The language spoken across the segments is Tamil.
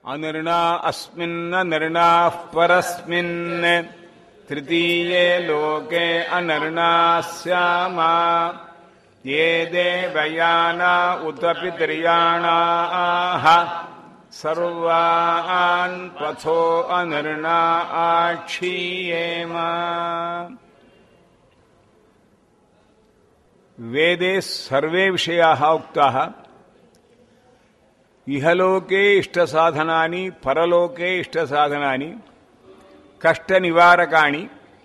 अनिर्णा अस्मिन्ननिर्णाः परस्मिन् तृतीये लोके अनर्णा स्यामा ये देवयाना उत पितर्याणाः सर्वान् पथो अनिर्णा आक्षीयेम वेदे सर्वे विषयाः उक्ताः इहलोके इष्टसाधनानि परलोके इष्टसाधनानि कष्टनिवारकाणि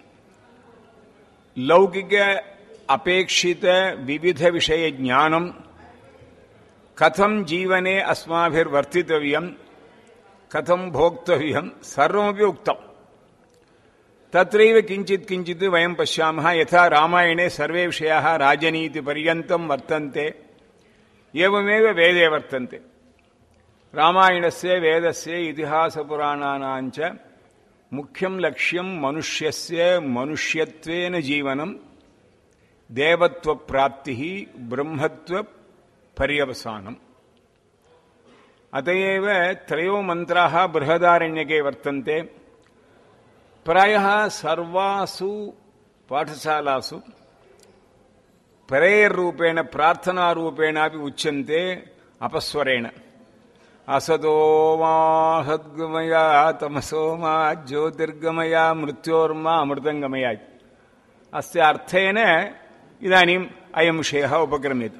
लौकिक अपेक्षित विविध विषय ज्ञानम कथम जीवने अस्माभिर्वर्तितव्यम कथम भोक्तव्यम सर्वमपि उक्तम् तत्रैव किञ्चित् किञ्चित् वयं पश्यामः यथा रामायणे सर्वे विषयाः राजनीतिपर्यन्तं वर्तन्ते एवमेव वेदे वर्तन्ते रामायणस्य वेदस्य इतिहासपुराणानाञ्च मुख्यं लक्ष्यं मनुष्यस्य मनुष्यत्वेन जीवनं देवत्वप्राप्तिः ब्रह्मत्वपर्यवसानम् अत एव त्रयो मन्त्राः बृहदारण्यके वर्तन्ते प्रायः सर्वासु पाठशालासु प्रेयर्रूपेण प्रार्थनारूपेणापि उच्यन्ते अपस्वरेण असतो मा सद्गमया तमसो मा ज्योतिर्गमया मृत्योर्मा अमृतङ्गमया अस्य अर्थेन इदानीम् अयं विषयः उपक्रम्यते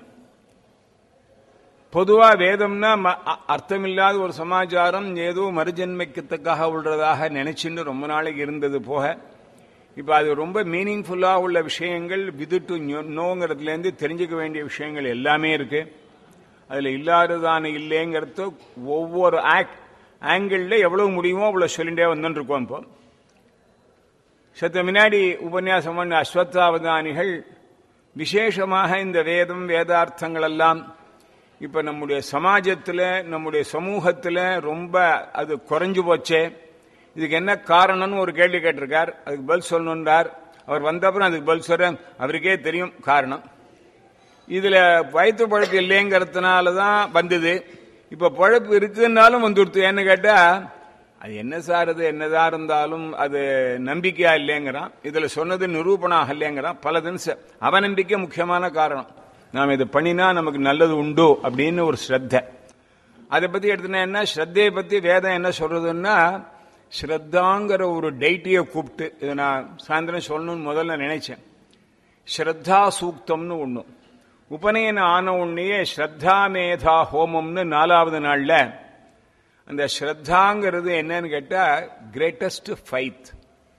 பொதுவா வேதம்னா அர்த்தமில்லாத ஒரு சமாச்சாரம் ஏதோ மறுஜன்மைக்கத்தக்காக உள்ளதாக நினைச்சுன்னு ரொம்ப நாளைக்கு இருந்தது போக இப்ப அது ரொம்ப மீனிங்ஃபுல்லா உள்ள விஷயங்கள் விதுட்டு நோங்கிறதுலேருந்து தெரிஞ்சுக்க வேண்டிய விஷயங்கள் எல்லாமே இருக்கு அதுல இல்லாததான இல்லைங்கிறது ஒவ்வொரு ஆக்ட் ஆங்கிள் எவ்வளவு முடியுமோ அவ்வளவு சொல்லிட்டே வந்துட்டு இருக்கோம் இப்போ சத்த முன்னாடி உபன்யாசம் பண்ண அஸ்வத்தாவதானிகள் விசேஷமாக இந்த வேதம் வேதார்த்தங்கள் எல்லாம் இப்ப நம்முடைய சமாஜத்துல நம்முடைய சமூகத்துல ரொம்ப அது குறைஞ்சு போச்சே இதுக்கு என்ன காரணம்னு ஒரு கேள்வி கேட்டிருக்கார் அதுக்கு பதில் சொல்லணுன்றார் அவர் வந்தப்புறம் அதுக்கு பதில் சொல்ற அவருக்கே தெரியும் காரணம் இதுல வயிற்று பழப்பு இல்லைங்கிறதுனால தான் வந்தது இப்ப பழப்பு இருக்குன்னாலும் வந்துடுத்து ஏன்னு கேட்டா அது என்ன சார் அது என்னதான் இருந்தாலும் அது நம்பிக்கையா இல்லைங்கிறான் இதுல சொன்னது நிரூபணம் இல்லைங்கிறான் பல தினச அவநம்பிக்கை முக்கியமான காரணம் நாம் இது பண்ணினா நமக்கு நல்லது உண்டு அப்படின்னு ஒரு ஸ்ரத்த அதை பத்தி எடுத்துனா என்ன ஸ்ரத்தையை பத்தி வேதம் என்ன சொல்றதுன்னா ஸ்ரத்தாங்கிற ஒரு டைட்டியை கூப்பிட்டு இதை நான் சாயந்தரம் சொல்லணும்னு முதல்ல நினைச்சேன் ஸ்ரத்தா சூக்தம்னு ஒண்ணு உபநயனம் ஆன உடனேயே ஸ்ரத்தா மேதா ஹோமம்னு நாலாவது நாள்ல அந்த ஸ்ரத்தாங்கிறது என்னன்னு கேட்டா கிரேட்டஸ்ட் ஃபைத்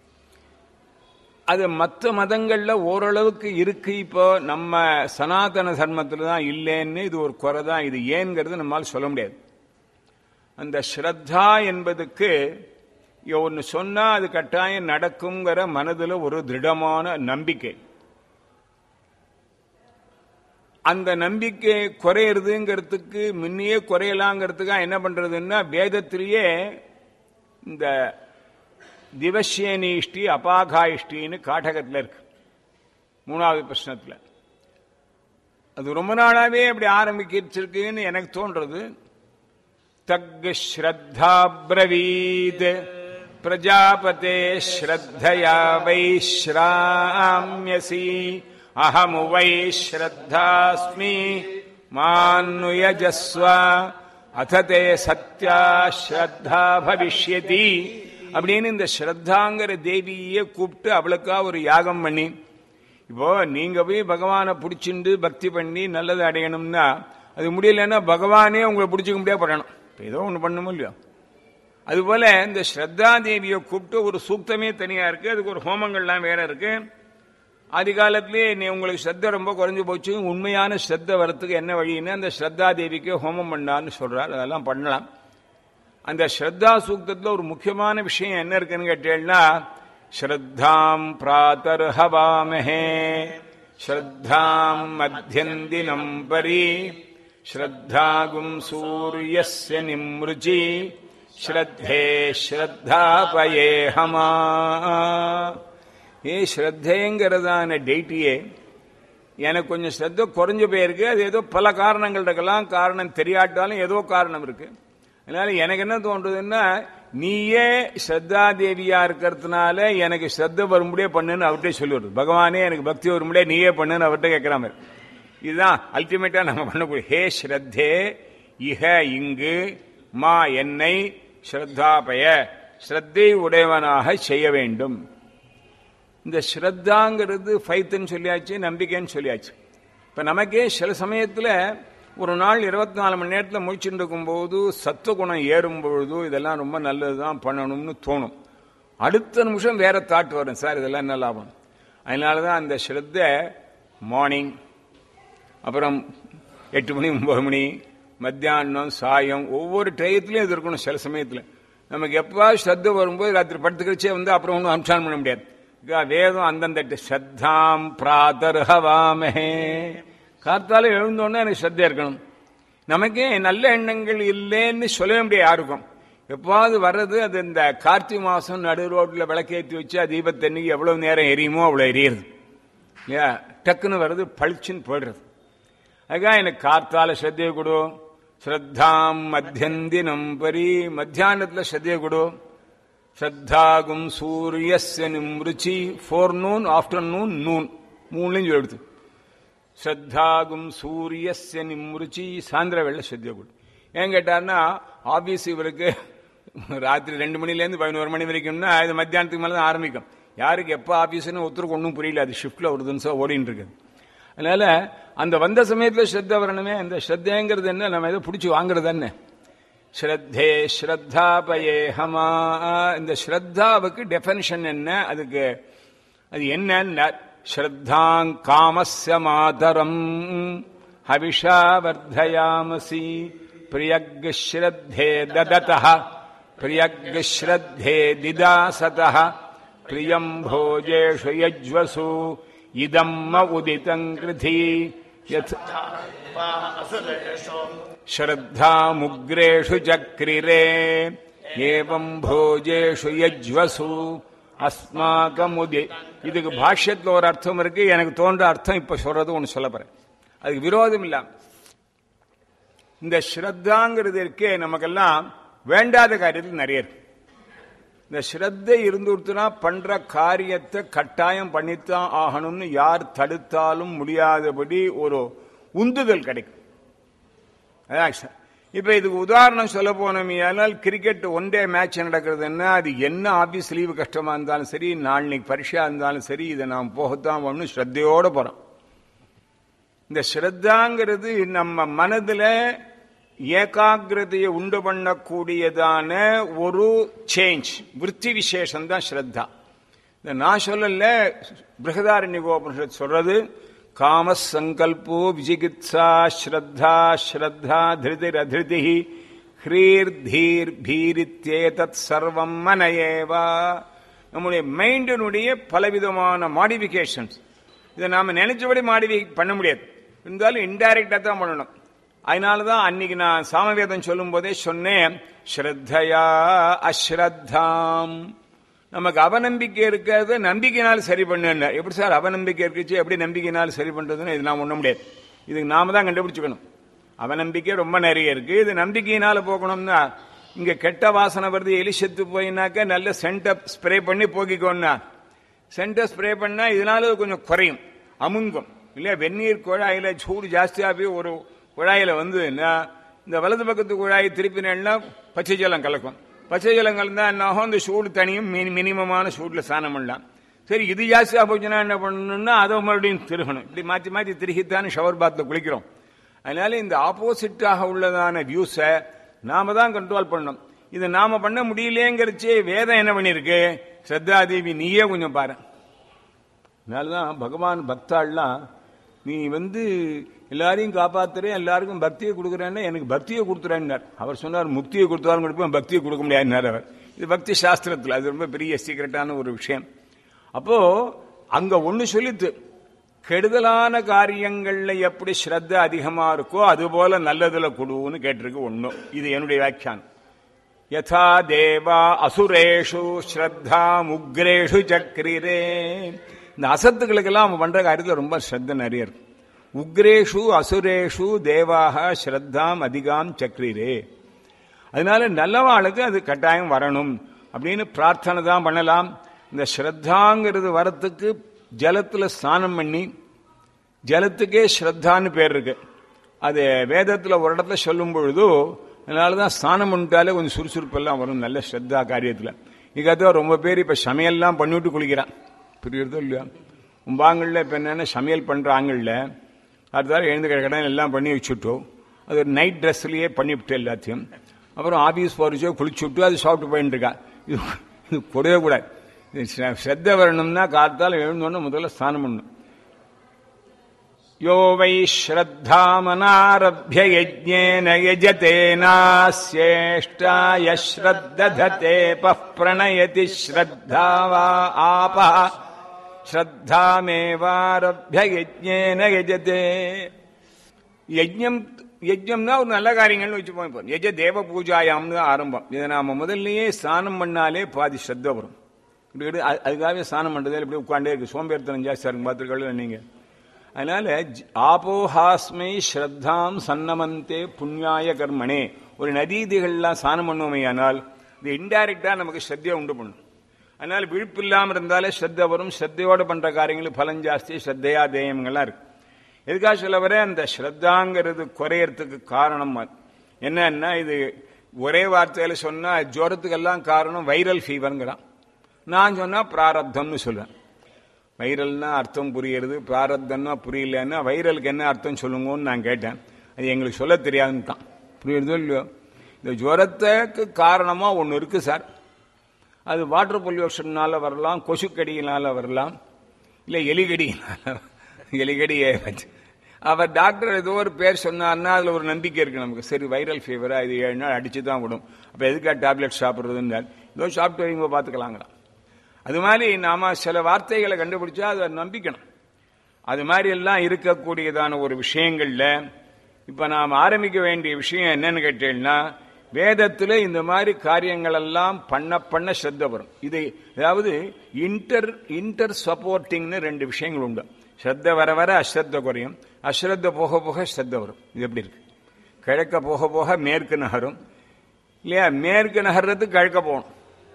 அது மற்ற மதங்கள்ல ஓரளவுக்கு இருக்கு இப்போ நம்ம சனாதன தர்மத்துல தான் இல்லைன்னு இது ஒரு குறை தான் இது ஏங்கிறது நம்மால் சொல்ல முடியாது அந்த ஸ்ரத்தா என்பதுக்கு ஒன்று சொன்னா அது கட்டாயம் நடக்குங்கிற மனதில் ஒரு திருடமான நம்பிக்கை அந்த நம்பிக்கை குறையிறதுங்கிறதுக்கு முன்னையே குறையலாங்கிறதுக்காக என்ன பண்றதுன்னா வேதத்திலேயே இந்த திவசியனிஷ்டி அபாகாயிஷ்டின்னு காட்டகத்தில் இருக்கு மூணாவது பிரச்சனத்தில் அது ரொம்ப நாளாவே அப்படி ஆரம்பிச்சிருக்குன்னு எனக்கு தோன்றது தக் ஸ்ரத்தா பிரவீத் பிரஜாபதே ஸ்ரத்தயா வைஸ்ராமியசி அஹமு வை ஸ்ரத்தாஸ்மி மான்னுயஜஸ்வ அததே சத்யா ஸ்ரத்தா பவிஷ்யதி அப்படின்னு இந்த ஸ்ரத்தாங்கிற தேவியே கூப்பிட்டு அவளுக்கா ஒரு யாகம் பண்ணி இப்போ நீங்க போய் பகவானை பிடிச்சிண்டு பக்தி பண்ணி நல்லது அடையணும்னா அது முடியலன்னா பகவானே உங்களை பிடிச்சிக்க முடியாது பண்ணணும் ஏதோ ஒன்று பண்ணணும் இல்லையோ அதுபோல இந்த ஸ்ரத்தா தேவியை கூப்பிட்டு ஒரு சூக்தமே தனியா இருக்கு அதுக்கு ஒரு ஹோமங்கள்லாம் வேற இருக்கு ஆதி காலத்திலேயே நீ உங்களுக்கு ஸ்ரத்த ரொம்ப குறைஞ்சு போச்சு உண்மையான ஸ்ரத்த வரத்துக்கு என்ன வழின்னு அந்த ஸ்ரத்தா தேவிக்கு ஹோமம் பண்ணான்னு சொல்றார் அதெல்லாம் பண்ணலாம் அந்த ஸ்ரத்தா சூக்தத்தில் ஒரு முக்கியமான விஷயம் என்ன இருக்குன்னு கேட்டேன்னா ஸ்ரத்தாம் பிராத்தர் ஹவாமஹே ஸ்ரத்தாம் மத்தியந்தினம் பரி ஸ்ரத்தாகும் சூரியஸ்ய நிம்ருச்சி ஸ்ரத்தே ஸ்ரத்தாபயே ஹமா ஏ ஸ்ரத்தேங்கிறதான டெய்ட்டியே எனக்கு கொஞ்சம் ஸ்ரத்த குறைஞ்சு போயிருக்கு அது ஏதோ பல காரணங்கள் இருக்கலாம் காரணம் தெரியாட்டாலும் ஏதோ காரணம் இருக்கு அதனால எனக்கு என்ன தோன்றதுன்னா நீயே ஸ்ரத்தா தேவியா இருக்கிறதுனால எனக்கு ஸ்ரத்த வரும்படியே பண்ணுன்னு அவர்கிட்ட சொல்லிவிடுது பகவானே எனக்கு பக்தி வரும்படியே நீயே பண்ணுன்னு அவர்கிட்ட கேட்கிற மாதிரி இதுதான் அல்டிமேட்டா நம்ம பண்ணக்கூடிய ஹே ஸ்ரத்தே இஹ இங்கு மா என்னை ஸ்ரத்தாபய ஸ்ரத்தை உடையவனாக செய்ய வேண்டும் இந்த ஸ்ரத்தாங்கிறது ஃபைத்துன்னு சொல்லியாச்சு நம்பிக்கைன்னு சொல்லியாச்சு இப்ப நமக்கே சில சமயத்துல ஒரு நாள் இருபத்தி நாலு மணி நேரத்தில் முடிச்சுட்டு இருக்கும்போது சத்துவகுணம் ஏறும் பொழுது இதெல்லாம் ரொம்ப நல்லதுதான் பண்ணணும்னு தோணும் அடுத்த நிமிஷம் வேற தாட் வரும் சார் இதெல்லாம் என்ன லாபம் அதனால தான் அந்த ஸ்ரத்த மார்னிங் அப்புறம் எட்டு மணி ஒன்பது மணி மத்தியானம் சாயம் ஒவ்வொரு டயத்துலையும் இது இருக்கணும் சில சமயத்தில் நமக்கு எப்போ ஸ்ரத்த வரும்போது ராத்திரி படுத்துக்கிறச்சே வந்து அப்புறம் ஒன்றும் அனுஷ்டானம் பண்ண முடியாது வேதம் அந்தந்த ஸ்ரத்தாம் பிராதர்ஹவாமஹே காத்தால எழுந்தோன்னே எனக்கு ஸ்ரத்த இருக்கணும் நமக்கே நல்ல எண்ணங்கள் இல்லைன்னு சொல்லவே முடியாது யாருக்கும் எப்பாவது வர்றது அது இந்த கார்த்திகை மாசம் நடு ரோட்ல விளக்கேற்றி வச்சு தீபத்தன்னைக்கு எவ்வளவு நேரம் எரியுமோ அவ்வளவு எரியுது இல்லையா டக்குன்னு வர்றது பளிச்சுன்னு போயிடுறது அதுக்காக எனக்கு கார்த்தால ஸ்ரத்தையை கொடு ஸ்ரத்தாம் மத்தியந்தினம் பரி மத்தியானத்துல ஸ்ரத்தையை கொடு ஸ்ரத்தாகும் சூரியஸ்ய நிம்ருச்சி ஃபோர் நூன் ஆஃப்டர்நூன் நூன் மூணுலையும் சொல்லிடுது ஸ்ரத்தாகும் சூரியஸ்ய நிம்ருச்சி சாயந்திர வெள்ள ஸ்ரத்திய கொடு ஏன் கேட்டார்னா ஆபீஸ் இவருக்கு ராத்திரி ரெண்டு மணிலேருந்து பதினோரு மணி வரைக்கும்னா இது மத்தியானத்துக்கு மேலே தான் ஆரம்பிக்கும் யாருக்கு எப்போ ஆபீஸ்னு ஒருத்தருக்கு ஒன்றும் புரியல அது ஷிஃப்ட்ல ஒரு தினசம் ஓடின்னு இருக்குது அதனால அந்த வந்த சமயத்தில் ஸ்ரத்த வரணுமே அந்த ஸ்ரத்தேங்கிறது என்ன நம்ம எதை பிடிச்சி வாங்குறது என்ன ஸ்ரத்தே ஸ்ரத்தாபயே ஹமா இந்த ஸ்ரத்தாவுக்கு டெஃபனிஷன் என்ன அதுக்கு அது என்ன ஸ்ரத்தாங் காமஸ்ய மாதரம் ஹவிஷா வர்தயாமசி பிரியக் ஸ்ரத்தே தததः பிரியக் ஸ்ரத்தே திதாசதः பிரியம் भोजेषु यज्वसु இதம் உதிதம் கிருதி யத் श्रद्धामुग्रेषु चक्रिरे एवम् भोजेषु यज्वसु அஸ்மாகமுதி இதுக்கு பாஷ்யத்தில் ஒரு அர்த்தம் இருக்கு எனக்கு தோன்ற அர்த்தம் இப்ப சொல்றது ஒன்று சொல்ல போறேன் அதுக்கு விரோதம் இல்லாம இந்த ஸ்ரத்தாங்கிறது இருக்கே நமக்கெல்லாம் வேண்டாத காரியத்தில் நிறைய இருக்கு இந்த ஸ்ரத்தை இருந்துட்டுனா பண்ற காரியத்தை கட்டாயம் பண்ணித்தான் ஆகணும்னு யார் தடுத்தாலும் முடியாதபடி ஒரு உந்துதல் கிடைக்கும் அதான் இப்ப இதுக்கு உதாரணம் சொல்ல போனோமையானால் கிரிக்கெட் ஒன் டே மேட்ச் நடக்கிறதுன்னா அது என்ன ஆபீஸ் லீவு கஷ்டமா இருந்தாலும் சரி நாளைக்கு பரீட்சா இருந்தாலும் சரி இதை நாம் போகத்தான் வரணும் ஸ்ரத்தையோட போறோம் இந்த ஸ்ரத்தாங்கிறது நம்ம மனதுல ஏகாகிரதையை உண்டு பண்ணக்கூடியதான ஒரு சேஞ்ச் விற்பி விசேஷம் தான் ஸ்ரத்தா இந்த நான் சொல்லல பிருகதாரண்யகோபனிஷத் சொல்றது காம சங்கல்போ விஜிகித்சா ஸ்ரத்தா ஸ்ரத்தா திருதிர் அதிருதி ஹ்ரீர் தீர் பீரித்தேதத் சர்வம் மனையேவா நம்முடைய மைண்டினுடைய பலவிதமான மாடிஃபிகேஷன்ஸ் இதை நாம நினைச்சபடி மாடிஃபை பண்ண முடியாது இருந்தாலும் இன்டைரக்டா தான் பண்ணணும் அதனால தான் அன்னைக்கு நான் சாமவேதம் சொல்லும் போதே சொன்னேன் ஸ்ரத்தையா அஸ்ரத்தாம் நமக்கு அவநம்பிக்கை இருக்கிறது நம்பிக்கையினால் சரி பண்ணு எப்படி சார் அவநம்பிக்கை இருக்குச்சு எப்படி நம்பிக்கையினால் சரி பண்றதுன்னு இது நான் ஒண்ண முடியாது இதுக்கு நாம தான் கண்டுபிடிச்சுக்கணும் அவநம்பிக்கை ரொம்ப நிறைய இருக்கு இது நம்பிக்கையினால போகணும்னா இங்க கெட்ட வாசனை வருது எலி செத்து போயினாக்க நல்ல சென்ட ஸ்ப்ரே பண்ணி போக்கிக்கோன்னா சென்ட ஸ்ப்ரே பண்ணா இதனால கொஞ்சம் குறையும் அமுங்கும் இல்லையா வெந்நீர் குழாயில சூடு ஜாஸ்தியா போய் ஒரு குழாயில வந்து இந்த வலது பக்கத்து குழாயை திருப்பினா பச்சை ஜலம் கலக்கும் பச்சை ஜலம் கலந்தா என்ன ஆகும் இந்த சூடு தனியும் மினிமமான சூடுல ஸ்நானம் பண்ணலாம் சரி இது ஜாஸ்தியா போச்சுன்னா என்ன பண்ணணும்னா அதை மறுபடியும் திருகணும் இப்படி மாற்றி மாற்றி திருகித்தானே ஷவர் பாத்ல குளிக்கிறோம் அதனால இந்த ஆப்போசிட்டாக உள்ளதான வியூஸை நாம தான் கண்ட்ரோல் பண்ணணும் இதை நாம பண்ண முடியலேங்கிறச்சே வேதம் என்ன பண்ணிருக்கு ஸ்ரத்தாதேவி நீயே கொஞ்சம் பாரு அதனாலதான் பகவான் பக்தாள்லாம் நீ வந்து எல்லாரையும் காப்பாத்துறேன் எல்லாருக்கும் பக்தியை கொடுக்குறேன்னா எனக்கு பக்தியை கொடுத்துறேன்னார் அவர் சொன்னார் முக்தியை கொடுத்தாலும் கொடுப்பேன் பக்தியை கொடுக்க முடியாதுன்னார் அவர் இது பக்தி சாஸ்திரத்தில் அது ரொம்ப பெரிய சீக்கிரட்டான ஒரு விஷயம் அப்போ அங்க ஒண்ணு சொல்லித்து கெடுதலான காரியங்கள்ல எப்படி ஸ்ரத்த அதிகமா இருக்கோ அது போல நல்லதுல கொடுன்னு கேட்டிருக்கு ஒண்ணு இது என்னுடைய வியாக்கியானம் யதா தேவா அசுரேஷு ஸ்ரத்தா முக்ரேஷு சக்ரிரே இந்த அசத்துக்களுக்கெல்லாம் அவன் பண்ற காரியத்தில் ரொம்ப ஸ்ரத்த நிறைய இருக்கு உக்ரேஷு அசுரேஷு தேவாக ஸ்ரத்தாம் அதிகாம் சக்ரிரே அதனால நல்லவாளுக்கு அது கட்டாயம் வரணும் அப்படின்னு பிரார்த்தனை தான் பண்ணலாம் இந்த ஸ்ரத்தாங்கிறது வரத்துக்கு ஜலத்துல ஸ்நானம் பண்ணி ஜலத்துக்கே ஸ்ரத்தான்னு பேர் இருக்கு அது வேதத்துல ஒரு இடத்துல சொல்லும் பொழுது அதனாலதான் ஸ்நானம் பண்ணிட்டாலே கொஞ்சம் சுறுசுறுப்பெல்லாம் வரும் நல்ல ஸ்ரத்தா காரியத்துல இதுக்காக ரொம்ப பேர் இப்ப சமையல்லாம் பண்ணிவிட்டு குளிக்கிறான் புரியுறதோ இல்லையா உம்பாங்கள்ல இப்ப என்னன்னா சமையல் பண்ற ஆங்கள்ல அடுத்தாலும் எழுந்து கிடக்கடன் எல்லாம் பண்ணி வச்சுட்டோம் அது ஒரு நைட் ட்ரெஸ்லயே பண்ணிவிட்டு எல்லாத்தையும் அப்புறம் ஆபீஸ் போறச்சோ குளிச்சு விட்டு அது சாப்பிட்டு போயிட்டு இருக்கா இது இது கூடவே கூடாது இது ஸ்ரத்த வரணும்னா காத்தால எழுந்தோன்னு முதல்ல ஸ்நானம் பண்ணணும் யோ வை ஸ்ரத்தாமனாரபிய யஜ்ஞேன யஜதே நாஸ்யேஷ்டாய ஸ்ரத்தததே பிரணயதி ஸ்ரத்தாவா ஆப ஸ்ரத்தாமேவாரபிய யஜ்ஞேன யஜதே யஜ்ஞம் யஜ்ஞம்னா ஒரு நல்ல காரியங்கள்னு வச்சு போய் யஜ தேவ பூஜாயாம்னு ஆரம்பம் இதை நாம முதல்லயே ஸ்நானம் பண்ணாலே பாதி ஸ்ரத்த வரும் இப்படி எடு- அது- அதுக்காகவே ஸ்நானம் பண்றதே இப்படி உட்காண்டே இருக்கு சோம்பேறித்தனம் ஜாஸ்தியா இருக்கு பார்த்துருக்கல நீங்க அதனால ஜ- ஆபோஹாஸ்மை ஸ்ரத்தாம் சன்னமந்தே புண்ணியாய கர்மனே ஒரு நதீதிகள்லாம் ஸ்நானம் பண்ணுவோமே ஆனால் இது இன்டைரக்டா நமக்கு ஸ்ரத்தையை உண்டு பண்ணும் அதனால விழிப்பு இல்லாம இருந்தாலே ஸ்ரத்த வரும் ஸ்ரத்தையோட பண்ற காரியங்களுக்கு பலன் ஜாஸ்தி ஸ்ரத்தையா தேயங்கள்லாம் இருக்கு எதுக்காக சொல்ல வர அந்த ஸ்ரத்தாங்கிறது குறையறதுக்கு காரணம் அது. என்னன்னா இது ஒரே வார்த்தையில சொன்னா ஜுரத்துக்கெல்லாம் காரணம் வைரல் ஃபீவருங்கிறான் நான் சொன்னா பிராரப்தம்னு சொல்லுவேன் வைரல்னா அர்த்தம் புரியுறது பிராரப்தம்னா புரியலன்னா வைரலுக்கு என்ன அர்த்தம் சொல்லுங்கன்னு நான் கேட்டேன் அது எங்களுக்கு சொல்ல தெரியாதுன்னுட்டான் புரியுறதோ இல்லையோ இந்த ஜுரத்துக்கு காரணமா ஒன்று இருக்கு சார் அது வாட்டர் பொல்யூஷன்னால வரலாம் கொசுக்கடியினால வரலாம் இல்லை எலிகடியினால எலிகடியை வச்சு அவர் டாக்டர் ஏதோ ஒரு பேர் சொன்னார்னா அதுல ஒரு நம்பிக்கை இருக்கு நமக்கு சரி வைரல் ஃபீவரா இது ஏழு நாள் அடிச்சு தான் விடும் அப்ப எதுக்கா டேப்லெட் சாப்பிடுறதுன்னு ஏதோ சாப்பிட்டு வரீங்க பார்த்துக்கலாங்கிறான் அது மாதிரி நாம சில வார்த்தைகளை கண்டுபிடிச்சா அதை நம்பிக்கணும் அது மாதிரி எல்லாம் இருக்கக்கூடியதான ஒரு விஷயங்கள்ல இப்ப நாம் ஆரம்பிக்க வேண்டிய விஷயம் என்னன்னு கேட்டீங்கன்னா வேதத்துல இந்த மாதிரி காரியங்கள் எல்லாம் பண்ண பண்ண ஸ்ரத்த வரும் இது அதாவது இன்டர் இன்டர் சப்போர்ட்டிங்னு ரெண்டு விஷயங்கள் உண்டு ஸ்ரத்த வர வர அஸ்ரத்த குறையும் அஸ்ரத்த போக போக ஸ்ரத்த வரும் இது எப்படி இருக்கு கிழக்க போக போக மேற்கு நகரும் இல்லையா மேற்கு நகர்றதுக்கு கிழக்க போகணும்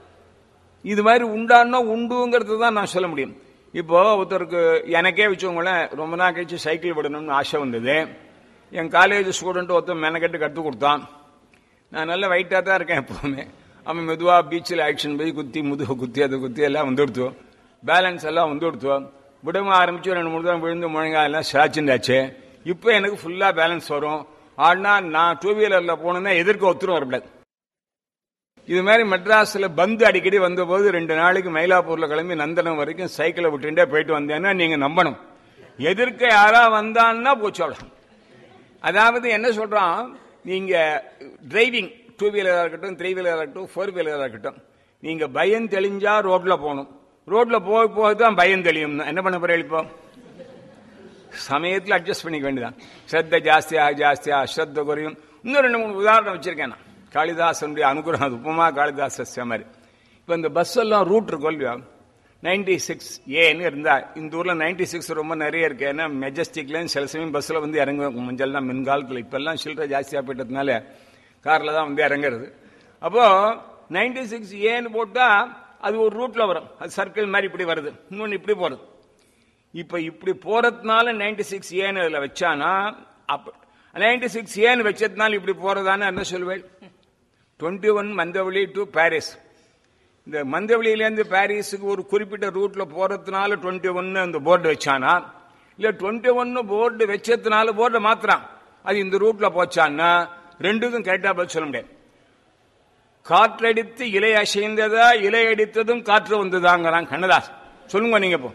இது மாதிரி உண்டான்னா உண்டுங்கிறது தான் நான் சொல்ல முடியும் இப்போ ஒருத்தருக்கு எனக்கே வச்சவங்களேன் ரொம்ப நாள் கழிச்சு சைக்கிள் விடணும்னு ஆசை வந்தது என் காலேஜ் ஸ்டூடெண்ட் ஒருத்தன் மெனக்கெட்டு கற்றுக் கொடுத்தான் நான் நல்ல வெயிட்டாக தான் இருக்கேன் எப்பவுமே அவன் மெதுவாக பீச்சில் ஆக்ஷன் போய் குத்தி முதுகு குத்தி அதை குத்தி எல்லாம் வந்து கொடுத்தோம் பேலன்ஸ் எல்லாம் வந்து கொடுத்தோம் விடம ஆரம்பிச்சு ரெண்டு மூணு தான் விழுந்து முழங்கா எல்லாம் சாச்சுண்டாச்சு இப்போ எனக்கு ஃபுல்லாக பேலன்ஸ் வரும் ஆனா நான் டூ வீலரில் போனேன்னா எதிர்க்க ஒத்துரும் வரக்கூடாது இது மாதிரி மெட்ராஸ்ல பந்து அடிக்கடி வந்தபோது ரெண்டு நாளைக்கு மயிலாப்பூர்ல கிளம்பி நந்தனம் வரைக்கும் சைக்கிளை விட்டுட்டே போயிட்டு வந்தேன்னா நீங்க நம்பணும் எதிர்க்க யாரா வந்தான்னா போச்சோட அதாவது என்ன சொல்றான் நீங்க டிரைவிங் டூ வீலரா இருக்கட்டும் த்ரீ வீலரா இருக்கட்டும் ஃபோர் வீலரா இருக்கட்டும் நீங்க பயம் தெளிஞ்சா ரோட்ல போகணும் ரோட்ல போக போக தான் பயம் தெளியும் என்ன பண்ண போறீங்க இப்போ சமயத்தில் அட்ஜஸ்ட் பண்ணிக்க வேண்டியதான் ஸ்ரத்த ஜாஸ்தியா ஜாஸ்தியா அஸ்ரத்த குறையும் இன்னும் ரெண்டு மூணு உதாரணம் வச்சிருக்கேன் நான் காளிதாசனுடைய அனுகிரகம் அது உப்புமா காளிதாச மாதிரி இப்போ இந்த பஸ் எல்லாம் ரூட் இருக்கும் இல்லையா நைன்டி சிக்ஸ் ஏன்னு இருந்தா இந்த ஊர்ல நைன்டி சிக்ஸ் ரொம்ப நிறைய இருக்கு ஏன்னா மெஜஸ்டிக்ல சில சமயம் பஸ்ல வந்து இறங்குவேன் மஞ்சள் தான் மின்காலத்தில் இப்பெல்லாம் சில்லறை ஜாஸ்தியா போயிட்டதுனால கார்ல தான் வந்து இறங்குறது அப்போ நைன்டி சிக்ஸ் ஏன்னு போட்டா அது ஒரு ரூட்ல வரும் அது சர்க்கிள் மாதிரி இப்படி வருது இன்னொன்னு இப்படி போறது இப்ப இப்படி போறதுனால நைன்டி சிக்ஸ் ஏன்னு அதுல வச்சானா அப்ப நைன்டி சிக்ஸ் ஏன்னு வச்சதுனால இப்படி போறதான்னு என்ன சொல்வேன் twenty one Mandaveli to Paris இந்த மந்தவெளியிலேருந்து பாரிஸுக்கு ஒரு குறிப்பிட்ட ரூட்ல போறதுனால டுவெண்ட்டி ஒன்னு அந்த போர்டு வச்சானா இல்ல டுவெண்ட்டி ஒன்னு போர்டு வச்சதுனால போர்டை மாத்திரான் அது இந்த ரூட்ல போச்சான்னா ரெண்டுக்கும் கரெக்டா பதில் சொல்ல முடியாது காற்றடித்து இலை அசைந்ததா இலை அடித்ததும் காற்று வந்ததாங்கிறான் கண்ணதாஸ் சொல்லுங்க நீங்க இப்போ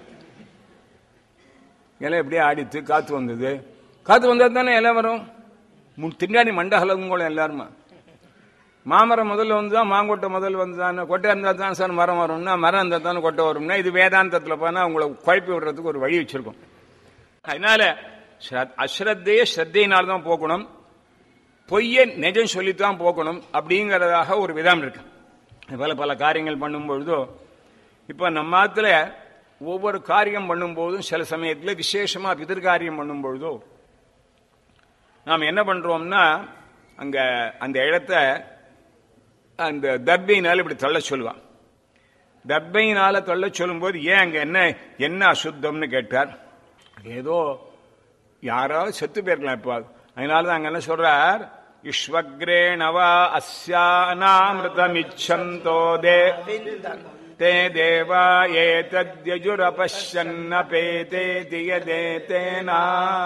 இலை எப்படியே ஆடித்து காத்து வந்தது காத்து வந்தது தானே இலை வரும் மு- திண்டாடி மண்டகலங்களும் எல்லாருமா மாமரம் முதல்ல வந்து தான் மாங்கொட்டை முதல்ல வந்து தான் கொட்டை இருந்தால் தான் சார் மரம் வரும்னா மரம் இருந்தால் தானே கொட்டை வரும்னா இது வேதாந்தத்தில் போனால் உங்களை குழப்பி விடுறதுக்கு ஒரு வழி வச்சிருக்கோம் அதனால ஸ்ரத்- அஸ்ரத்தையே ஸ்ரத்தையினால் தான் போக்கணும் பொய்யை நிஜம் சொல்லித்தான் போக்கணும் அப்படிங்கிறதாக ஒரு விதம் இருக்கு பல பல காரியங்கள் பண்ணும் பொழுதோ இப்ப நம்ம ஆத்துல ஒவ்வொரு காரியம் பண்ணும்போதும் சில சமயத்துல விசேஷமா பிதிர்காரியம் பண்ணும் பொழுதோ நாம் என்ன பண்றோம்னா அங்க அந்த இடத்த அந்த தர்பையினால இப்படி தள்ள சொல்லுவான் தர்பையினால தள்ள சொல்லும்போது ஏன் அங்க என்ன என்ன அசுத்தம்னு கேட்டார் ஏதோ யாராவது செத்து போயிருக்கலாம் இப்போ அதனால தான் அங்க என்ன சொல்றார் இஸ்வக்ரேணவா அஸ்யானாமிருதமிச்சந்தோ தே ते देवा एतद्यजुरपश्यन्नपेते दियदेतेना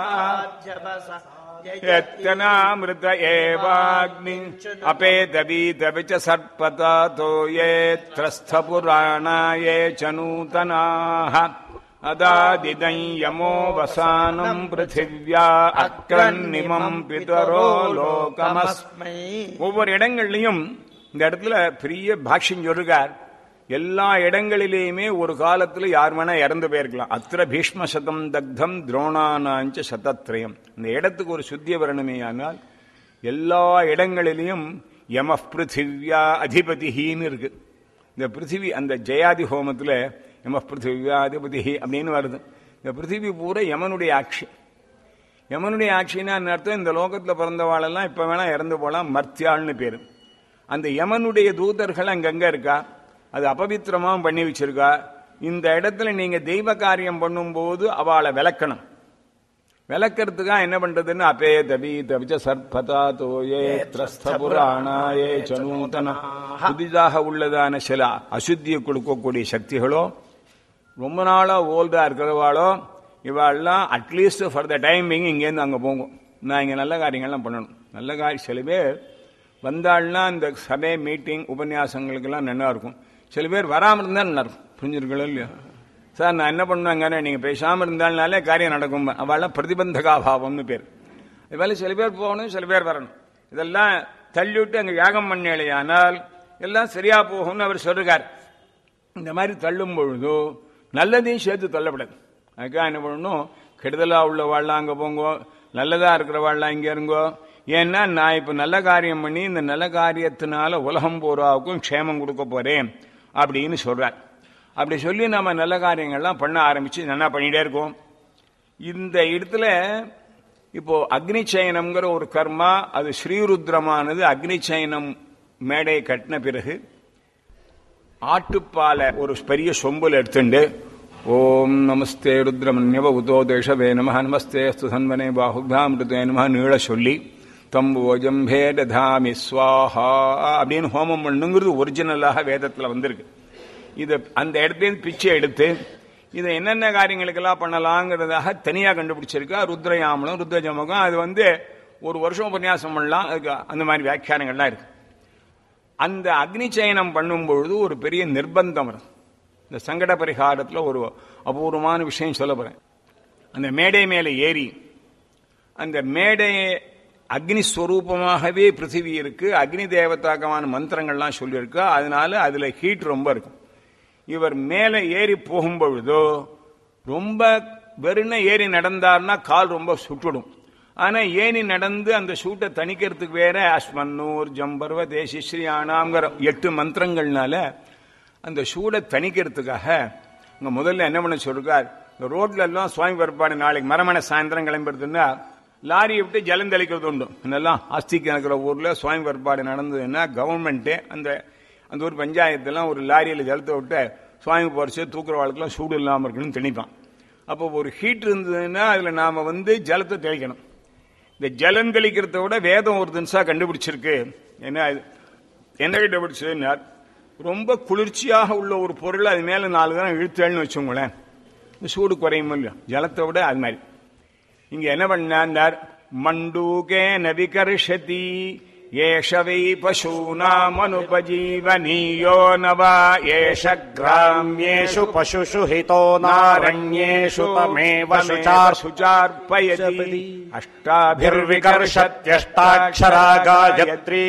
यत्यनामृत एवाग्नि अपेतवीतपि च सर्पतातो ये त्रस्थपुराणा ये च नूतनाः अदादिदं यमो वसानम् पृथिव्या अक्रन्निमम् पितरो लोकमस्मै ஒவ்வொரு இடங்கள்லையும் இந்த இடத்துல பெரிய பாஷ்யம் சொல்றார் எல்லா இடங்களிலேயுமே ஒரு காலத்துல யார் வேணா இறந்து போயிருக்கலாம் அத்திர பீஷ்ம சதம் தக்தம் துரோணானாஞ்ச சதத்ரயம் இந்த இடத்துக்கு ஒரு சுத்திய வரணுமே ஆனால் எல்லா இடங்களிலையும் யம பிருத்திவ்யா அதிபதிஹின்னு இருக்கு இந்த பிருத்திவி அந்த ஜெயாதி ஹோமத்துல யம பிருத்திவ்யா அதிபதி அப்படின்னு வருது இந்த பிருத்திவி பூரா யமனுடைய ஆட்சி யமனுடைய ஆட்சின்னா அர்த்தம் இந்த லோகத்துல பிறந்தவாளெல்லாம் இப்ப வேணா இறந்து போலாம் மர்த்தியாள்னு பேரு அந்த யமனுடைய தூதர்கள் அங்கங்க இருக்கா அது அபவித்திரமாவும் பண்ணி வச்சிருக்கா இந்த இடத்துல நீங்க தெய்வ காரியம் பண்ணும்போது அவளை விளக்கணும் விளக்கிறதுக்காக என்ன பண்றதுன்னு அப்பே தபி தபிச்ச சர்பதா தோயே திரஸ்த புராணாயே சனூதனா புதிதாக உள்ளதான சில அசுத்தியை கொடுக்கக்கூடிய சக்திகளோ ரொம்ப நாளா ஓல்டா இருக்கிறவாளோ இவாள்லாம் அட்லீஸ்ட் ஃபார் த டைமிங் இங்கேருந்து அங்கே போகும் நான் இங்கே நல்ல காரியங்கள்லாம் பண்ணணும் நல்ல காரியம் சில பேர் வந்தாள்னா இந்த சபை மீட்டிங் உபன்யாசங்களுக்கெல்லாம் நல்லா இருக்கும் சில பேர் வராமல் இருந்தால் நல்லா இருக்கும் புரிஞ்சிருக்கோ இல்லையா சார் நான் என்ன பண்ணுவாங்க நீங்கள் பேசாமல் இருந்தால்னாலே காரியம் நடக்கும் அவள்லாம் பிரதிபந்தகாபாவம்னு பேர் இதுவேளை சில பேர் போகணும் சில பேர் வரணும் இதெல்லாம் தள்ளிவிட்டு அங்கே யாகம் பண்ணலையானால் எல்லாம் சரியா போகும்னு அவர் சொல்றார் இந்த மாதிரி தள்ளும் பொழுதோ நல்லதையும் சேர்த்து தள்ளப்படாது அதுக்காக என்ன பண்ணணும் கெடுதலா உள்ள வாழலாம் அங்கே போங்கோ நல்லதா இருக்கிற வாழலாம் இங்கே இருங்கோ ஏன்னா நான் இப்போ நல்ல காரியம் பண்ணி இந்த நல்ல காரியத்தினால உலகம் பூராவுக்கும் க்ஷேமம் கொடுக்க போறேன் அப்படின்னு சொல்றார் அப்படி சொல்லி நம்ம நல்ல காரியங்கள்லாம் பண்ண ஆரம்பிச்சு நல்லா பண்ணிட்டே இருக்கோம் இந்த இடத்துல இப்போ அக்னி சயனம்ங்கிற ஒரு கர்மா அது ஸ்ரீருத்ரமானது அக்னி சயனம் மேடை கட்டின பிறகு ஆட்டுப்பாலை ஒரு பெரிய சொம்புல எடுத்துண்டு ஓம் நமஸ்தே ருத்ரமன்யவ உதோ தேஷவே நம நமஸ்தே சுதன்வனே பாகுபாமிருதே நம நீள சொல்லி தம்போஜம்பே ததாமி ஸ்வாஹா அப்படின்னு ஹோமம் பண்ணுங்கிறது ஒரிஜினலாக வேதத்தில் வந்திருக்கு இது அந்த இடத்துலேருந்து பிச்சை எடுத்து இதை என்னென்ன காரியங்களுக்கெல்லாம் பண்ணலாங்கிறதாக தனியாக கண்டுபிடிச்சிருக்கா ருத்ரயாமலம் ருத்ரஜமகம் அது வந்து ஒரு வருஷம் உபன்யாசம் பண்ணலாம் அதுக்கு அந்த மாதிரி வியாக்கியானங்கள்லாம் இருக்கு அந்த அக்னி சயனம் பண்ணும் பொழுது ஒரு பெரிய நிர்பந்தம் வரும் இந்த சங்கட பரிகாரத்தில் ஒரு அபூர்வமான விஷயம் சொல்ல போறேன் அந்த மேடை மேலே ஏறி அந்த மேடை அக்னி ஸ்வரூபமாகவே பிருத்திவி இருக்கு அக்னி தேவதாக்கமான மந்திரங்கள்லாம் சொல்லியிருக்கு அதனால அதுல ஹீட் ரொம்ப இருக்கும் இவர் மேலே ஏறி போகும்பொழுதோ ரொம்ப வெறுன ஏறி நடந்தார்னா கால் ரொம்ப சுட்டுடும் ஆனா ஏனி நடந்து அந்த சூட்டை தணிக்கிறதுக்கு வேற அஸ்மன்னூர் ஜம்பர்வ தேசி ஸ்ரீ ஆனாங்கிற எட்டு மந்திரங்கள்னால அந்த சூடை தணிக்கிறதுக்காக இங்க முதல்ல என்ன பண்ண சொல்றார் இந்த ரோட்ல எல்லாம் சுவாமி பரப்பாடு நாளைக்கு மரமண சாயந்தரம் கிளம்புறதுன்னா லாரியை விட்டு ஜலம் தெளிக்கிறது உண்டு இதெல்லாம் ஆஸ்திக்கு இருக்கிற ஊர்ல சுவாமி பரப்பாடு நடந்ததுன்னா கவர்மெண்ட்டே அந்த அந்த ஊர் பஞ்சாயத்தெல்லாம் ஒரு லாரியில் ஜலத்தை விட்டு சுவாமி போறச்சு தூக்குற வாழ்க்கெல்லாம் சூடு இல்லாமல் இருக்கணும்னு தெளிப்பான் அப்போ ஒரு ஹீட் இருந்ததுன்னா அதில் நாம வந்து ஜலத்தை தெளிக்கணும் இந்த ஜலம் தெளிக்கிறத விட வேதம் ஒரு தினசா கண்டுபிடிச்சிருக்கு என்ன என்ன கண்டுபிடிச்சதுன்னா ரொம்ப குளிர்ச்சியாக உள்ள ஒரு பொருள் அது மேல நாலு தரம் இழுத்தேன்னு வச்சுங்களேன் இந்த சூடு குறையும் இல்லையா ஜலத்தை விட அது மாதிரி இங்க என்ன பண்ணார் மண்டூகே நவிகர்ஷதி ஏஷ வை பசூனாமனுபஜீவனீயோ நவா ஏஷ ग्राम्येषु पशुषु हितो नारण्येषु तमेव शुचार् சுச்சார்ப்பயதி भिर्विकर्षत्यष्टाक्षरा गायत्री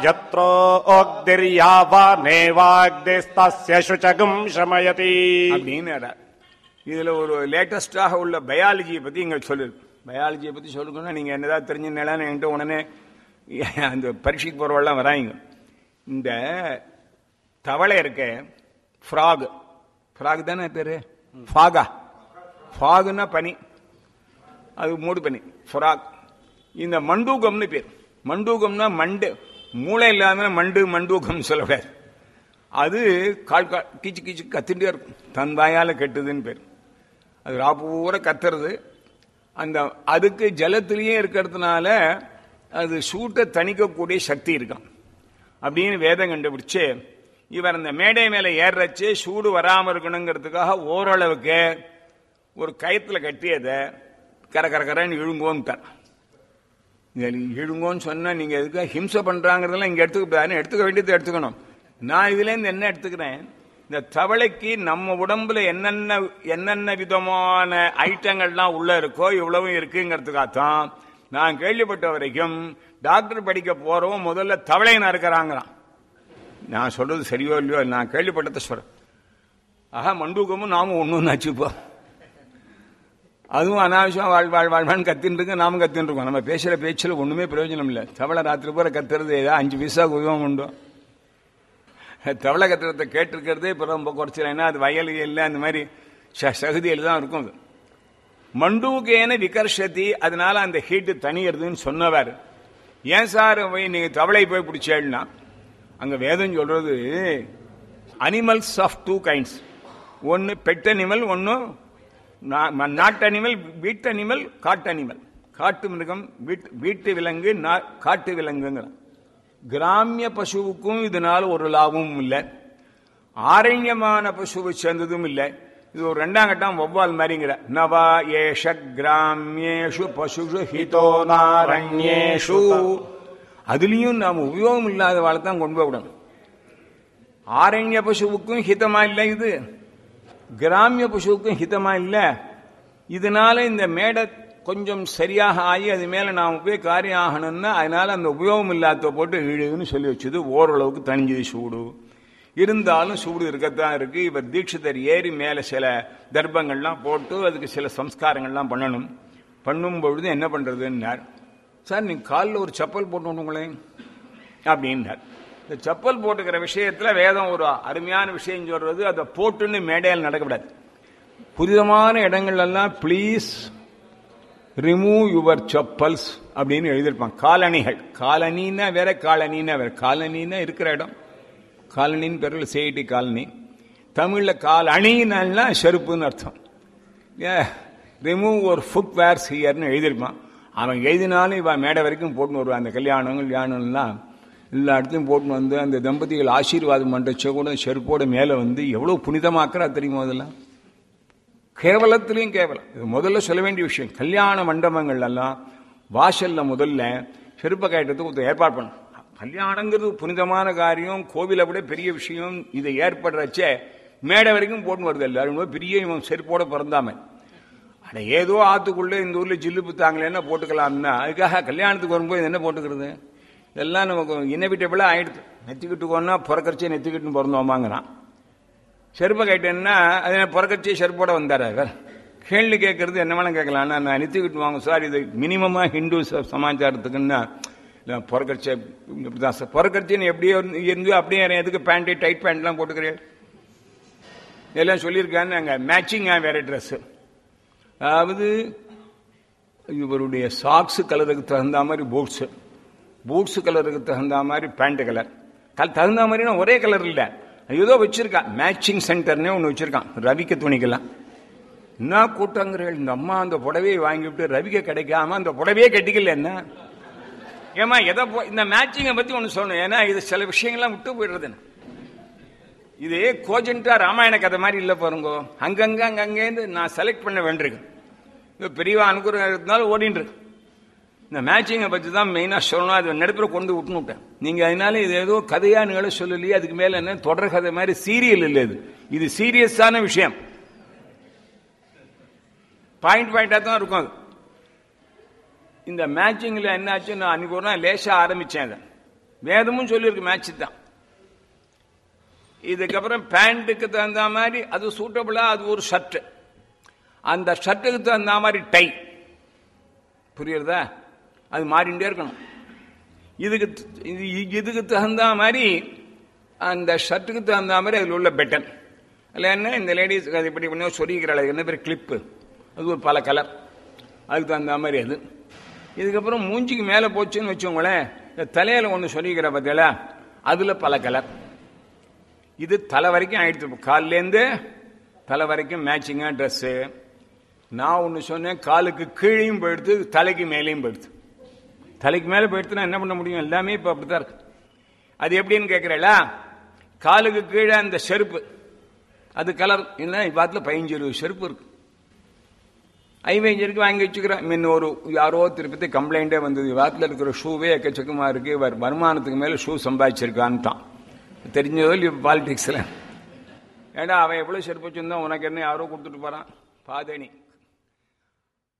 गायत्रोऽग्निर्यावानेवाग्निस्तस्य शुचगुम् शमयति அப்படின்னு இதுல ஒரு லேட்டஸ்டாக உள்ள பயாலஜியை பத்தி இங்க சொல்லிருக்கு பயாலஜியை பத்தி சொல்லுங்கன்னா நீங்க என்னதான் தெரிஞ்சுனாலும் என்கிட்ட உடனே அந்த பரீட்சைக்கு போறவெல்லாம் வராங்க இந்த தவளை இருக்க ஃப்ராக் ஃப்ராக் தானே பேரு ஃபாகா ஃபாகுன்னா பனி அது மூடு பனி ஃப்ராக் இந்த மண்டூகம்னு பேர் மண்டூகம்னா மண்டு மூளை இல்லாம மண்டு மண்டூக்கம் சொல்லக்கூடாது அது கால் கால் கீச்சு கீச்சு கத்திட்டே இருக்கும் தன் வாயால கெட்டுதுன்னு பேர் அது ராப்பூரா கத்துறது அந்த அதுக்கு ஜலத்திலேயே இருக்கிறதுனால அது சூட்டை தணிக்கக்கூடிய சக்தி இருக்கும் அப்படின்னு வேதம் கண்டுபிடிச்சு இவர் அந்த மேடை மேல ஏறச்சு சூடு வராம இருக்கணுங்கிறதுக்காக ஓரளவுக்கு ஒரு கயத்துல கட்டியதை கர கர கரன்னு இழுங்கோன்ட்டார் இதில் இழுங்கோன்னு சொன்னா நீங்க எதுக்கு ஹிம்சை பண்றாங்கிறதெல்லாம் இங்க எடுத்துக்க எடுத்துக்க வேண்டியது எடுத்துக்கணும் நான் இதுல இருந்து என்ன எடுத்துக்கிறேன் இந்த தவளைக்கு நம்ம உடம்புல என்னென்ன என்னென்ன விதமான ஐட்டங்கள்லாம் உள்ள இருக்கோ இவ்வளவும் இருக்குங்கிறதுக்காகத்தான் நான் கேள்விப்பட்ட வரைக்கும் டாக்டர் படிக்க போறவன் முதல்ல தவளை நறுக்கிறாங்களாம் நான் சொல்றது சரியோ இல்லையோ நான் கேள்விப்பட்டதை சொல்றேன் ஆஹா மண்டூக்கமும் நாமும் ஒன்றும் ஆச்சுப்போ அதுவும் அனாவசியம் வாழ் வாழ் வாழ்வான்னு கத்தின்னு இருக்கு நாமும் கத்தின்னு இருக்கோம் நம்ம பேசுற பேச்சில் ஒண்ணுமே பிரயோஜனம் இல்லை தவளை ராத்திரி பூரா கத்துறது ஏதோ அஞ்சு பைசா உதவம் உண்டு தவளை கத்துறதை கேட்டிருக்கிறதே இப்போ ரொம்ப குறைச்சல ஏன்னா அது வயல் இல்லை அந்த மாதிரி ச- சகுதியில் தான் இருக்கும் அது மண்டூகேன விகர்ஷதி அதனால அந்த ஹீட்டு தனியறதுன்னு சொன்னவர் ஏன் சார் போய் நீங்க தவளை போய் பிடிச்சேன்னா அங்க வேதம் சொல்றது அனிமல்ஸ் ஆஃப் டூ கைண்ட்ஸ் ஒன்னு பெட் அனிமல் ஒன்னு நாட்டு அனிமல் வீட்டு அனிமல் காட்டு அனிமல் காட்டு மிருகம் வீட்டு வீட்டு விலங்கு நா- காட்டு விலங்குங்கிறான் கிராமிய பசுவுக்கும் இதனால ஒரு லாபமும் இல்லை ஆரண்யமான பசுவை சேர்ந்ததும் இல்லை இது ஒரு ரெண்டாம் கட்டம் வௌவால் மாதிரிங்கிற நவா ஏஷ கிராமியேஷு பசுஷு ஹிதோ நாரண்யேஷு அதுலயும் நாம உபயோகம் இல்லாத வாழை தான் கொண்டு போய் விடணும் ஆரண்ய பசுவுக்கும் ஹிதமா இல்லை இது கிராமிய பசுவுக்கும் ஹிதமா இல்ல இதனால இந்த மேடை கொஞ்சம் சரியாக ஆகி அது மேல நாம் போய் காரியம் ஆகணும்னா அதனால அந்த உபயோகம் இல்லாத போட்டு இழுதுன்னு சொல்லி வச்சது ஓரளவுக்கு தணிஞ்சது சூடு இருந்தாலும் சூடு இருக்கத்தான் இருக்கு இவர் தீட்சிதர் ஏறி மேல சில தர்ப்பங்கள்லாம் போட்டு அதுக்கு சில சம்ஸ்காரங்கள்லாம் பண்ணணும் பண்ணும் பொழுது என்ன பண்றதுன்னார் சார் நீங்க காலில் ஒரு செப்பல் போட்டு விடுங்களேன் அப்படின்னார் இந்த செப்பல் போட்டுக்கிற விஷயத்துல வேதம் ஒரு அருமையான விஷயம் சொல்றது அதை போட்டுன்னு மேடையில் நடக்கக்கூடாது புனிதமான இடங்கள் எல்லாம் ப்ளீஸ் ரிமூவ் யுவர் செப்பல்ஸ் அப்படின்னு எழுதியிருப்பான் காலணிகள் காலனின்னா வேற காலனின்னா வேற காலனின்னா இருக்கிற இடம் காலனின்னு பேரில் சேடி காலனி தமிழ்ல கால் அணினா செருப்புன்னு அர்த்தம் ரிமூவ் ஒரு ஃபுட் வேர்ஸ் ஹியர்னு எழுதியிருப்பான் அவன் எழுதினாலும் இவன் மேடை வரைக்கும் போட்டுன்னு வருவான் அந்த கல்யாணங்கள் கல்யாணம்லாம் எல்லா இடத்தையும் போட்டுன்னு வந்து அந்த தம்பதிகள் ஆசீர்வாதம் பண்ணுறச்ச கூட செருப்போட மேலே வந்து எவ்வளோ புனிதமாக்குறா தெரியுமா அதெல்லாம் கேவலத்திலையும் கேவலம் இது முதல்ல சொல்ல வேண்டிய விஷயம் கல்யாண மண்டபங்கள் எல்லாம் வாசல்ல முதல்ல செருப்ப கயட்டத்துக்கு ஒருத்தர் ஏற்பாடு பண்ணும் கல்யாணங்கிறது புனிதமான காரியம் கோவிலை விட பெரிய விஷயம் இதை ஏற்படுறச்சே மேடை வரைக்கும் போட்டு வருது எல்லாரும் பெரிய இவன் செருப்போட பிறந்தாம அட ஏதோ ஆத்துக்குள்ள இந்த ஊர்ல ஜில்லு புத்தாங்களேன்னா போட்டுக்கலாம்னா அதுக்காக கல்யாணத்துக்கு வரும்போது என்ன போட்டுக்கிறது இதெல்லாம் நமக்கு இன்னவிட்டபிளா ஆயிடுது நெத்திக்கிட்டுக்கோன்னா பிறக்கரிச்சே நெத்திக்கிட்டுன்னு பிறந்தோமாங்கிறான் செருப்பை கேட்டேன்னா அது பிறக்கச்சி செருப்போட வந்தார் அவர் கேள்வி கேட்கறது என்ன வேணா கேட்கலாம் நான் நிறுத்திக்கிட்டு வாங்க சார் இது மினிமமா ஹிந்து ச- சமாச்சாரத்துக்குன்னா இல்லை பிறக்கரிச்ச இப்படிதான் சார் பிறக்கரிச்சின்னு எப்படியோ இருந்து அப்படியே எதுக்கு பேண்ட்டு டைட் பேண்ட்லாம் போட்டுக்கிறேன் எல்லாம் சொல்லியிருக்கான்னு அங்கே மேட்சிங்காக வேற ட்ரெஸ்ஸு அதாவது இவருடைய சாக்ஸ் கலருக்கு தகுந்த மாதிரி பூட்ஸு பூட்ஸ் கலருக்கு தகுந்த மாதிரி பேண்ட் கலர் கல் தகுந்த மாதிரினா ஒரே கலர் இல்லை ஏதோ வச்சிருக்கான் மேட்சிங் சென்டர்னே ஒன்று வச்சிருக்கான் ரவிக்க துணிக்கெல்லாம் என்ன கூட்டங்கிறீர்கள் இந்த அம்மா அந்த புடவையை வாங்கிவிட்டு ரவிக்க கிடைக்காம அந்த புடவையே கட்டிக்கல என்ன ஏமா எதை போ- இந்த மேட்சிங்கை பத்தி ஒன்று சொல்லணும் ஏன்னா இது சில விஷயங்கள்லாம் விட்டு போயிடுறது இது கோஜென்டா ராமாயண கதை மாதிரி இல்லை பாருங்க அங்கங்க அங்கங்கேருந்து நான் செலக்ட் பண்ண வேண்டியிருக்கு இது பெரியவா அனுகிரகம் இருந்தாலும் ஓடின்னு இருக்கு இந்த மேட்சிங்கை பற்றி தான் மெயினாக சொல்லணும் அது நடுப்புற கொண்டு விட்டுன்னு விட்டேன் நீங்கள் அதனால இது ஏதோ கதையா நிகழ சொல்லலையே அதுக்கு மேலே என்ன தொடர் கதை மாதிரி சீரியல் இல்லை இது இது சீரியஸான விஷயம் பாயிண்ட் பாயிண்டாக தான் இருக்கும் அது இந்த மேட்சிங்கில் என்னாச்சு நான் அன்னைக்கு ஒரு நாள் லேசாக ஆரம்பித்தேன் அதை வேதமும் சொல்லியிருக்கு மேட்ச் தான் இதுக்கப்புறம் பேண்ட்டுக்கு தகுந்த மாதிரி அது சூட்டபிளா அது ஒரு ஷர்ட் அந்த ஷர்ட்டுக்கு தகுந்த மாதிரி டை புரியுறதா அது மாறிண்டே இருக்கணும் இதுக்கு த- இது- இதுக்கு தகுந்த மாதிரி அந்த ஷர்ட்டுக்கு தகுந்த மாதிரி அதில் உள்ள பெட்டன் அதில் என்ன இந்த லேடிஸ் அது இப்படி பண்ணி சொல்லிக்கிறாள் அதுக்கு என்ன பேர் கிளிப்பு அது ஒரு பல கலர் அதுக்கு தகுந்த மாதிரி அது இதுக்கப்புறம் மூஞ்சிக்கு மேலே போச்சுன்னு வச்சோங்களேன் இந்த தலையில ஒன்று சொல்லிக்கிற பார்த்தீங்களா அதுல பல கலர் இது தலை வரைக்கும் ஆயிடுச்சு கால்லேருந்து தலை வரைக்கும் மேட்சிங்கா ட்ரெஸ்ஸு நான் ஒன்று சொன்னேன் காலுக்கு கீழையும் போயிடுது தலைக்கு மேலேயும் போயிடுது தலைக்கு மேலே போயிடுத்துனா என்ன பண்ண முடியும் எல்லாமே இப்போ அப்படித்தான் இருக்கு அது எப்படின்னு கேட்குறேளா காலுக்கு கீழே அந்த செருப்பு அது கலர் இல்லை இவ்வாத்துல பதினஞ்சு இருபது செருப்பு இருக்கு ஐவேஞ்சருக்கு வாங்கி வச்சுக்கிறேன் முன்ன ஒரு யாரோ திருப்பதி கம்ப்ளைண்டே வந்தது வாரத்தில் இருக்கிற ஷூவே எக்கச்சக்கமாக இருக்கு இவர் வருமானத்துக்கு மேலே ஷூ சம்பாதிச்சிருக்கான்ட்டான் தெரிஞ்சதோ இல்லையோ பாலிடிக்ஸில் ஏடா அவன் எவ்வளோ செருப்பு வச்சிருந்தான் உனக்கு என்ன யாரோ கொடுத்துட்டு போறான் பாதேனி